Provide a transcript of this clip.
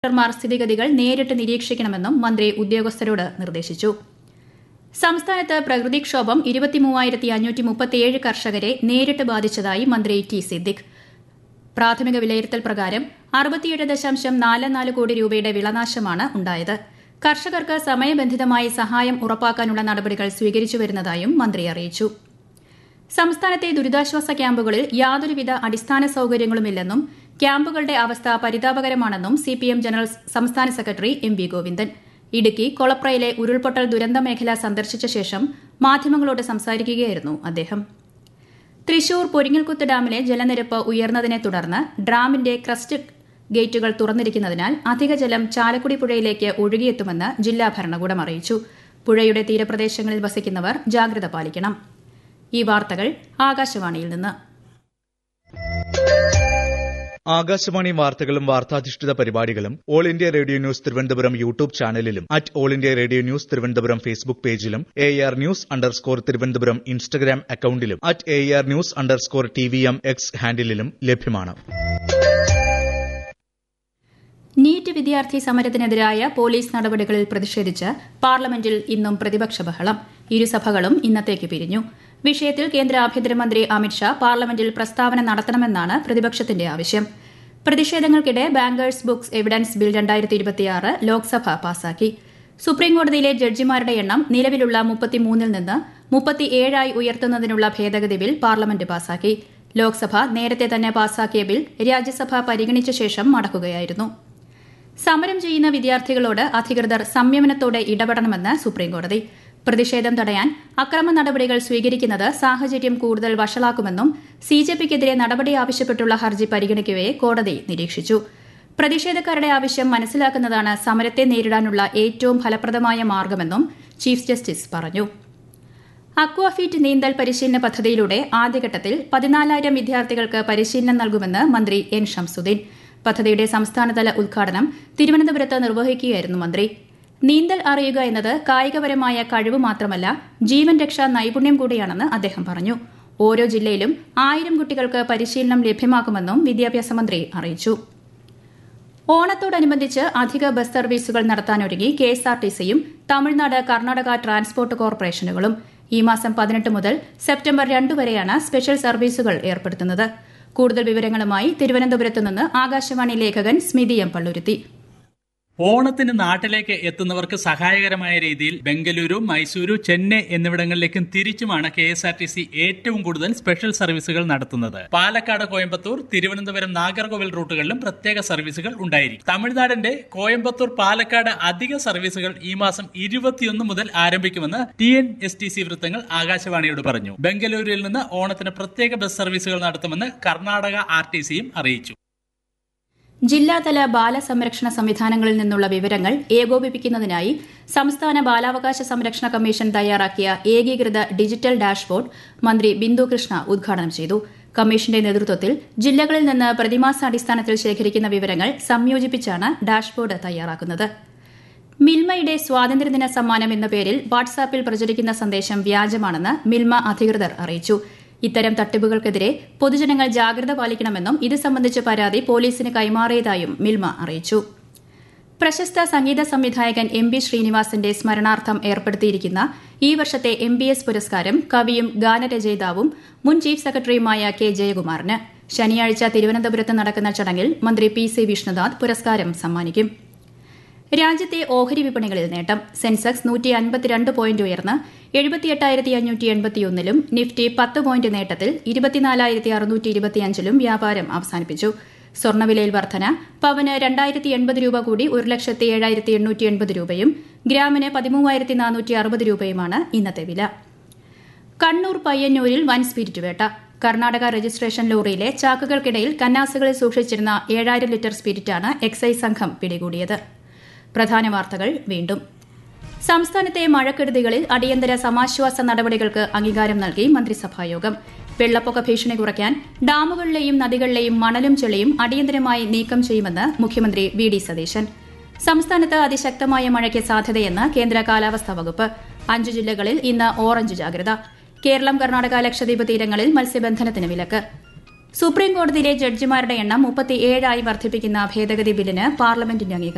കളക്ടർമാർ സ്ഥിതിഗതികൾ നേരിട്ട് നിരീക്ഷിക്കണമെന്നും മന്ത്രി ഉദ്യോഗസ്ഥരോട് നിർദ്ദേശിച്ചു സംസ്ഥാനത്ത് പ്രകൃതിക്ഷോഭം കർഷകരെ നേരിട്ട് ബാധിച്ചതായി മന്ത്രി ടി സിദ്ദിഖ് പ്രാഥമിക വിലയിരുത്തൽ പ്രകാരം അറുപത്തിയേഴ് ദശാംശം നാല് നാല് കോടി രൂപയുടെ വിളനാശമാണ് ഉണ്ടായത് കർഷകർക്ക് സമയബന്ധിതമായി സഹായം ഉറപ്പാക്കാനുള്ള നടപടികൾ സ്വീകരിച്ചു വരുന്നതായും മന്ത്രി അറിയിച്ചു സംസ്ഥാനത്തെ ദുരിതാശ്വാസ ക്യാമ്പുകളിൽ യാതൊരുവിധ അടിസ്ഥാന സൌകര്യങ്ങളുമില്ലെന്നും ക്യാമ്പുകളുടെ അവസ്ഥ പരിതാപകരമാണെന്നും സിപിഎം ജനറൽ സംസ്ഥാന secretary M V Govindan Idukki കൊളപ്രയിലെ ഉരുൾപൊട്ടൽ ദുരന്ത മേഖല സന്ദർശിച്ച ശേഷം മാധ്യമങ്ങളോട് സംസാരിക്കുകയായിരുന്നു അദ്ദേഹം തൃശൂർ പൊരിങ്ങൽകുത്ത് ഡാമിലെ ജലനിരപ്പ് ഉയർന്നതിനെ തുടർന്ന് ഡാമിന്റെ ക്രസ്റ്റ് ഗേറ്റുകൾ തുറന്നിരിക്കുന്നതിനാൽ അധിക ജലം ചാലക്കുടി പുഴയിലേക്ക് ഒഴുകിയെത്തുമെന്ന് ജില്ലാ ഭരണകൂടം അറിയിച്ചു പുഴയുടെ തീരപ്രദേശങ്ങളിൽ വസിക്കുന്നവർ ജാഗ്രത പാലിക്കണം ഈ വാർത്തകൾ ആകാശവാണിയിൽ നിന്ന് ആകാശവാണി വാർത്തകളും വാർത്താധിഷ്ഠിത പരിപാടികളും all India radio news Thiruvananthapuram YouTube ചാനലിലും at all India radio news Thiruvananthapuram Facebook പേജിലും A R news underscore Thiruvananthapuram Instagram അക്കൌണ്ടിലും at A R news underscore T V M X ഹാൻഡിലും ലഭ്യമാണ് നീറ്റ് വിദ്യാർത്ഥി സമരത്തിനെതിരായ പോലീസ് നടപടികളിൽ പ്രതിഷേധിച്ച് പാർലമെന്റിൽ ഇന്നും പ്രതിപക്ഷ ബഹളം ഇരുസഭകളും ഇന്നത്തേക്ക് പിരിഞ്ഞു വിഷയത്തിൽ കേന്ദ്ര ആഭ്യന്തരമന്ത്രി അമിത്ഷാ പാർലമെന്റിൽ പ്രസ്താവന നടത്തണമെന്നാണ് പ്രതിപക്ഷത്തിന്റെ ആവശ്യം പ്രതിഷേധങ്ങൾക്കിടെ ബാങ്കേഴ്സ് ബുക്സ് എവിഡൻസ് ബിൽ രണ്ടായിരത്തി ഇരുപത്തിയാറ് ലോക്സഭ പാസാക്കി സുപ്രീംകോടതിയിലെ ജഡ്ജിമാരുടെ എണ്ണം നിലവിലുള്ള മുപ്പത്തിമൂന്നിൽ നിന്ന് മുപ്പത്തിയേഴായി ഉയർത്തുന്നതിനുള്ള ഭേദഗതി ബിൽ പാർലമെന്റ് പാസാക്കി ലോക്സഭ നേരത്തെ തന്നെ പാസാക്കിയ ബിൽ രാജ്യസഭ പരിഗണിച്ച ശേഷം മടക്കുകയായിരുന്നു സമരം ചെയ്യുന്ന വിദ്യാർത്ഥികളോട് അധികൃതർ സംയമനത്തോടെ ഇടപെടണമെന്ന് സുപ്രീംകോടതി പ്രതിഷേധം തടയാൻ അക്രമ നടപടികൾ സ്വീകരിക്കുന്നത് സാഹചര്യം കൂടുതൽ വഷളാക്കുമെന്നും സിജെപിക്കെതിരെ നടപടി ആവശ്യപ്പെട്ടുള്ള ഹർജി പരിഗണിക്കവെ കോടതി നിരീക്ഷിച്ചു പ്രതിഷേധക്കാരുടെ ആവശ്യം മനസ്സിലാക്കുന്നതാണ് സമരത്തെ നേരിടാനുള്ള ഏറ്റവും ഫലപ്രദമായ മാർഗമെന്നും ചീഫ് ജസ്റ്റിസ് പറഞ്ഞു അക്വാഫീറ്റ് നീന്തൽ പരിശീലന പദ്ധതിയിലൂടെ ആദ്യഘട്ടത്തിൽ പതിനാലായിരം വിദ്യാർത്ഥികൾക്ക് പരിശീലനം നൽകുമെന്ന് മന്ത്രി എൻ ഷംസുദ്ദീൻ പദ്ധതിയുടെ സംസ്ഥാനതല ഉദ്ഘാടനം തിരുവനന്തപുരത്ത് നിർവഹിക്കുകയായിരുന്നു മന്ത്രി നീന്തൽ അറിയുക എന്നത് കായികപരമായ കഴിവ് മാത്രമല്ല ജീവൻ രക്ഷാ നൈപുണ്യം കൂടിയാണെന്ന് അദ്ദേഹം പറഞ്ഞു ഓരോ ജില്ലയിലും ആയിരം കുട്ടികൾക്ക് പരിശീലനം ലഭ്യമാക്കുമെന്നും വിദ്യാഭ്യാസ മന്ത്രി അറിയിച്ചു ഓണത്തോടനുബന്ധിച്ച് അധിക ബസ് സർവീസുകൾ നടത്താനൊരുങ്ങി കെഎസ്ആർടിസിയും തമിഴ്നാട് കർണാടക ട്രാൻസ്പോർട്ട് കോർപ്പറേഷനുകളും ഈ മാസം പതിനെട്ട് മുതൽ സെപ്റ്റംബർ രണ്ട് വരെയാണ് സ്പെഷ്യൽ സർവീസുകൾ ഏർപ്പെടുത്തുന്നത് കൂടുതൽ വിവരങ്ങളുമായി തിരുവനന്തപുരത്ത് നിന്ന് ആകാശവാണി ലേഖകൻ സ്മിതി എം പള്ളുരുത്തി ഓണത്തിന് നാട്ടിലേക്ക് എത്തുന്നവർക്ക് സഹായകരമായ രീതിയിൽ ബംഗളൂരു മൈസൂരു ചെന്നൈ എന്നിവിടങ്ങളിലേക്കും തിരിച്ചുമാണ് K S R T C ഏറ്റവും കൂടുതൽ സ്പെഷ്യൽ സർവീസുകൾ നടത്തുന്നത് പാലക്കാട് കോയമ്പത്തൂർ തിരുവനന്തപുരം നാഗർകോവിൽ റൂട്ടുകളിലും പ്രത്യേക സർവീസുകൾ ഉണ്ടായിരിക്കും തമിഴ്നാടിന്റെ കോയമ്പത്തൂർ പാലക്കാട് അധിക സർവീസുകൾ ഈ മാസം ഇരുപത്തിയൊന്ന് മുതൽ ആരംഭിക്കുമെന്ന് T N S T C വൃത്തങ്ങൾ ആകാശവാണിയോട് പറഞ്ഞു ബംഗളൂരുവിൽ നിന്ന് ഓണത്തിന് പ്രത്യേക ബസ് സർവീസുകൾ നടത്തുമെന്ന് കർണാടക ആർ ടി സിയും അറിയിച്ചു ജില്ലാതല ബാലസംരക്ഷണ സംവിധാനങ്ങളിൽ നിന്നുള്ള വിവരങ്ങൾ ഏകോപിപ്പിക്കുന്നതിനായി സംസ്ഥാന ബാലാവകാശ സംരക്ഷണ കമ്മീഷൻ തയ്യാറാക്കിയ ഏകീകൃത ഡിജിറ്റൽ ഡാഷ്ബോർഡ് മന്ത്രി ബിന്ദു കൃഷ്ണ ഉദ്ഘാടനം ചെയ്തു കമ്മീഷന്റെ നേതൃത്വത്തിൽ ജില്ലകളിൽ നിന്ന് പ്രതിമാസാടിസ്ഥാനത്തിൽ ശേഖരിക്കുന്ന വിവരങ്ങൾ സംയോജിപ്പിച്ചാണ് ഡാഷ്ബോർഡ് തയ്യാറാക്കുന്നത് മിൽമയുടെ സ്വാതന്ത്ര്യദിന സമ്മാനം എന്ന പേരിൽ വാട്സാപ്പിൽ പ്രചരിക്കുന്ന സന്ദേശം വ്യാജമാണെന്ന് മിൽമ അധികൃതർ അറിയിച്ചു ഇത്തരം തട്ടിപ്പുകൾക്കെതിരെ പൊതുജനങ്ങൾ ജാഗ്രത പാലിക്കണമെന്നും ഇത് സംബന്ധിച്ച പരാതി പോലീസിന് കൈമാറിയതായും മിൽമ അറിയിച്ചു പ്രശസ്ത സംഗീത സംവിധായകൻ എം ബി ശ്രീനിവാസന്റെ സ്മരണാർത്ഥം ഏർപ്പെടുത്തിയിരിക്കുന്ന ഈ വർഷത്തെ എം ബി എസ് പുരസ്കാരം കവിയും ഗാനരചയിതാവും മുൻ ചീഫ് സെക്രട്ടറിയുമായ കെ ജയകുമാറിന് ശനിയാഴ്ച തിരുവനന്തപുരത്ത് നടക്കുന്ന ചടങ്ങിൽ മന്ത്രി പി സി വിഷ്ണുനാഥ് പുരസ്കാരം സമ്മാനിക്കും രാജ്യത്തെ ഓഹരി വിപണികളിൽ നേട്ടം സെൻസെക്സ് നൂറ്റി അൻപത്തിരണ്ട് പോയിന്റ് ഉയർന്ന് എഴുപത്തിയെട്ടായിരത്തി അഞ്ഞൂറ്റി എൺപത്തിയൊന്നിലും നിഫ്റ്റി പത്ത് പോയിന്റ് നേട്ടത്തിൽ ഇരുപത്തിനാലായിരത്തി അറുന്നൂറ്റി ഇരുപത്തിയഞ്ചിലും വ്യാപാരം അവസാനിപ്പിച്ചു സ്വർണ്ണവിലയിൽ വർധന പവന് രണ്ടായിരത്തി എൺപത് രൂപ കൂടി ഒരു ലക്ഷത്തി ഏഴായിരത്തി എണ്ണൂറ്റി എൺപത് രൂപയും ഗ്രാമിന് പതിമൂവായിരത്തി നാനൂറ്റി അറുപത് രൂപയുമാണ് ഇന്നത്തെ വില കണ്ണൂർ പയ്യന്നൂരിൽ വൻ സ്പിരിറ്റ് വേട്ട കർണാടക രജിസ്ട്രേഷൻ ലോറിയിലെ ചാക്കുകൾക്കിടയിൽ കന്നാസുകളിൽ സൂക്ഷിച്ചിരുന്ന ഏഴായിരം ലിറ്റർ സ്പിരിറ്റാണ് എക്സൈസ് സംഘം പിടികൂടിയത് പ്രധാന വാർത്തകൾ വീണ്ടും സംസ്ഥാനത്തെ മഴക്കെടുതികളിൽ അടിയന്തര സമാശ്വാസ നടപടികൾക്ക് അംഗീകാരം നൽകി മന്ത്രിസഭായോഗം വെള്ളപ്പൊക്ക ഭീഷണി കുറയ്ക്കാൻ ഡാമുകളിലെയും നദികളിലെയും മണലും ചെളിയും അടിയന്തരമായി നീക്കം ചെയ്യുമെന്ന് മുഖ്യമന്ത്രി വി ഡി സതീശൻ സംസ്ഥാനത്ത് അതിശക്തമായ മഴയ്ക്ക് സാധ്യതയെന്ന് കേന്ദ്ര കാലാവസ്ഥാ വകുപ്പ് അഞ്ച് ജില്ലകളിൽ ഇന്ന് ഓറഞ്ച് ജാഗ്രത കേരളം കർണാടക ലക്ഷദ്വീപ് തീരങ്ങളിൽ മത്സ്യബന്ധനത്തിന് വിലക്ക് സുപ്രീം കോടതിയിലെ ജഡ്ജിമാരുടെ എണ്ണം മുപ്പത്തിയേഴായി വർദ്ധിപ്പിക്കുന്ന ഭേദഗതി ബില്ലിന് പാർലമെന്റിന്റെ അംഗീകാരം